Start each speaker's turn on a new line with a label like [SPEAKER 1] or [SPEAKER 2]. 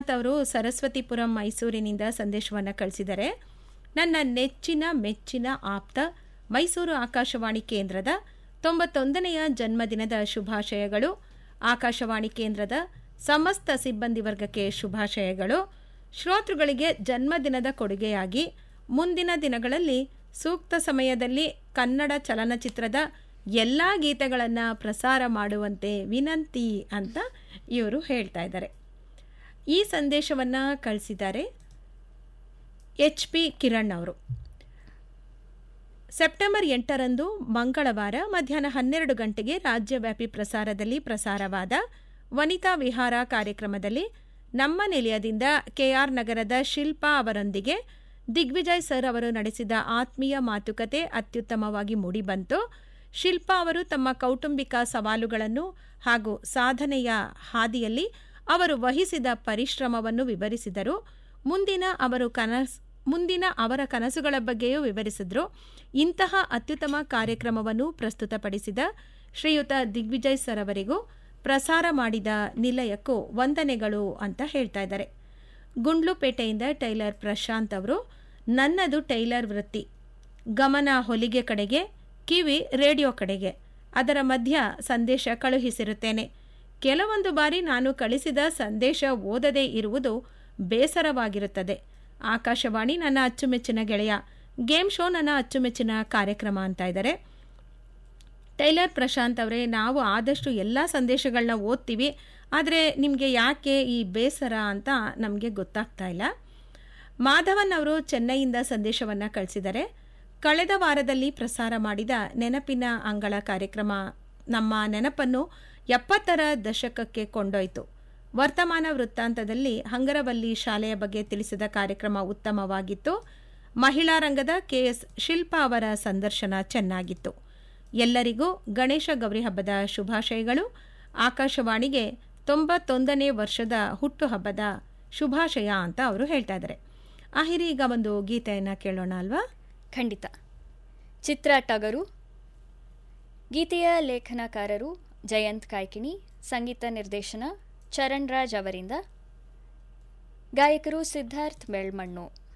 [SPEAKER 1] ಪ್ರಶಾಂತ್ ಅವರು ಸರಸ್ವತಿಪುರಂ ಮೈಸೂರಿನಿಂದ ಸಂದೇಶವನ್ನು ಕಳಿಸಿದ್ದಾರೆ ನನ್ನ ನೆಚ್ಚಿನ ಮೆಚ್ಚಿನ ಆಪ್ತ ಮೈಸೂರು ಆಕಾಶವಾಣಿ ಕೇಂದ್ರದ ತೊಂಬತ್ತೊಂದನೆಯ ಜನ್ಮದಿನದ ಶುಭಾಶಯಗಳು ಆಕಾಶವಾಣಿ ಕೇಂದ್ರದ ಸಮಸ್ತ ಸಿಬ್ಬಂದಿ ವರ್ಗಕ್ಕೆ ಶುಭಾಶಯಗಳು ಶ್ರೋತೃಗಳಿಗೆ ಜನ್ಮದಿನದ ಕೊಡುಗೆಯಾಗಿ ಮುಂದಿನ ದಿನಗಳಲ್ಲಿ ಸೂಕ್ತ ಸಮಯದಲ್ಲಿ ಕನ್ನಡ ಚಲನಚಿತ್ರದ ಎಲ್ಲ ಗೀತೆಗಳನ್ನು ಪ್ರಸಾರ ಮಾಡುವಂತೆ ವಿನಂತಿ ಅಂತ ಇವರು ಹೇಳ್ತಾ ಇದ್ದಾರೆ ಈ ಸಂದೇಶವನ್ನು ಕಳಿಸಿದ್ದಾರೆ ಎಚ್ ಪಿ ಕಿರಣ್ ಅವರು ಸೆಪ್ಟೆಂಬರ್ ಎಂಟರಂದು ಮಂಗಳವಾರ ಮಧ್ಯಾಹ್ನ ಹನ್ನೆರಡು ಗಂಟೆಗೆ ರಾಜ್ಯವ್ಯಾಪಿ ಪ್ರಸಾರದಲ್ಲಿ ಪ್ರಸಾರವಾದ ವನಿತಾ ವಿಹಾರ ಕಾರ್ಯಕ್ರಮದಲ್ಲಿ ನಮ್ಮ ನಿಲಯದಿಂದ ಕೆಆರ್ ನಗರದ ಶಿಲ್ಪಾ ಅವರೊಂದಿಗೆ ದಿಗ್ವಿಜಯ್ ಸರ್ ಅವರು ನಡೆಸಿದ ಆತ್ಮೀಯ ಮಾತುಕತೆ ಅತ್ಯುತ್ತಮವಾಗಿ ಮೂಡಿಬಂತು ಶಿಲ್ಪಾ ಅವರು ತಮ್ಮ ಕೌಟುಂಬಿಕ ಸವಾಲುಗಳನ್ನು ಹಾಗೂ ಸಾಧನೆಯ ಹಾದಿಯಲ್ಲಿ ಅವರು ವಹಿಸಿದ ಪರಿಶ್ರಮವನ್ನು ವಿವರಿಸಿದರು ಮುಂದಿನ ಅವರು ಕನಸ್ ಮುಂದಿನ ಅವರ ಕನಸುಗಳ ಬಗ್ಗೆಯೂ ವಿವರಿಸಿದ್ರು ಇಂತಹ ಅತ್ಯುತ್ತಮ ಕಾರ್ಯಕ್ರಮವನ್ನು ಪ್ರಸ್ತುತಪಡಿಸಿದ ಶ್ರೀಯುತ ದಿಗ್ವಿಜಯ್ ಸರ್ ಅವರಿಗೂ ಪ್ರಸಾರ ಮಾಡಿದ ನಿಲಯಕ್ಕೂ ವಂದನೆಗಳು ಅಂತ ಹೇಳ್ತಾ ಇದ್ದಾರೆ ಗುಂಡ್ಲುಪೇಟೆಯಿಂದ ಟೈಲರ್ ಪ್ರಶಾಂತ್ ಅವರು ನನ್ನದು ಟೈಲರ್ ವೃತ್ತಿ ಗಮನ ಹೊಲಿಗೆ ಕಡೆಗೆ ಕಿವಿ ರೇಡಿಯೋ ಕಡೆಗೆ ಅದರ ಮಧ್ಯ ಸಂದೇಶ ಕಳುಹಿಸಿರುತ್ತೇನೆ ಕೆಲವೊಂದು ಬಾರಿ ನಾನು ಕಳಿಸಿದ ಸಂದೇಶ ಓದದೇ ಇರುವುದು ಬೇಸರವಾಗಿರುತ್ತದೆ ಆಕಾಶವಾಣಿ ನನ್ನ ಅಚ್ಚುಮೆಚ್ಚಿನ ಗೆಳೆಯ ಗೇಮ್ ಶೋ ನನ್ನ ಅಚ್ಚುಮೆಚ್ಚಿನ ಕಾರ್ಯಕ್ರಮ ಅಂತ ಇದ್ದಾರೆ ಟೈಲರ್ ಪ್ರಶಾಂತ್ ಅವರೇ ನಾವು ಆದಷ್ಟು ಎಲ್ಲ ಸಂದೇಶಗಳನ್ನ ಓದ್ತೀವಿ ಆದರೆ ನಿಮಗೆ ಯಾಕೆ ಈ ಬೇಸರ ಅಂತ ನಮಗೆ ಗೊತ್ತಾಗ್ತಾ ಇಲ್ಲ ಮಾಧವನ್ ಅವರು ಚೆನ್ನೈಯಿಂದ ಸಂದೇಶವನ್ನು ಕಳಿಸಿದ್ದಾರೆ ಕಳೆದ ವಾರದಲ್ಲಿ ಪ್ರಸಾರ ಮಾಡಿದ ನೆನಪಿನ ಅಂಗಳ ಕಾರ್ಯಕ್ರಮ ನಮ್ಮ ನೆನಪನ್ನು ಎಪ್ಪತ್ತರ ದಶಕಕ್ಕೆ ಕೊಂಡೊಯ್ತು ವರ್ತಮಾನ ವೃತ್ತಾಂತದಲ್ಲಿ ಹಂಗರವಲ್ಲಿ ಶಾಲೆಯ ಬಗ್ಗೆ ತಿಳಿಸಿದ ಕಾರ್ಯಕ್ರಮ ಉತ್ತಮವಾಗಿತ್ತು ಮಹಿಳಾ ರಂಗದ ಕೆಎಸ್ ಶಿಲ್ಪಾ ಅವರ ಸಂದರ್ಶನ ಚೆನ್ನಾಗಿತ್ತು ಎಲ್ಲರಿಗೂ ಗಣೇಶ ಗೌರಿ ಹಬ್ಬದ ಶುಭಾಶಯಗಳು ಆಕಾಶವಾಣಿಗೆ ತೊಂಬತ್ತೊಂದನೇ ವರ್ಷದ ಹುಟ್ಟುಹಬ್ಬದ ಶುಭಾಶಯ ಅಂತ ಅವರು ಹೇಳ್ತಾ ಇದ್ದಾರೆ ಆಹಿರಿ ಈಗ ಒಂದು ಗೀತೆಯನ್ನು ಕೇಳೋಣ ಅಲ್ವಾ
[SPEAKER 2] ಖಂಡಿತ ಚಿತ್ರ ಟಗರು ಗೀತೆಯ ಲೇಖನಕಾರರು ಜಯಂತ್ ಕಾಯ್ಕಿಣಿ ಸಂಗೀತ ನಿರ್ದೇಶನ ಚರಣ್ ರಾಜ್ ಅವರಿಂದ ಗಾಯಕರು ಸಿದ್ಧಾರ್ಥ್ ಬೆಳ್ಮಣ್ಣು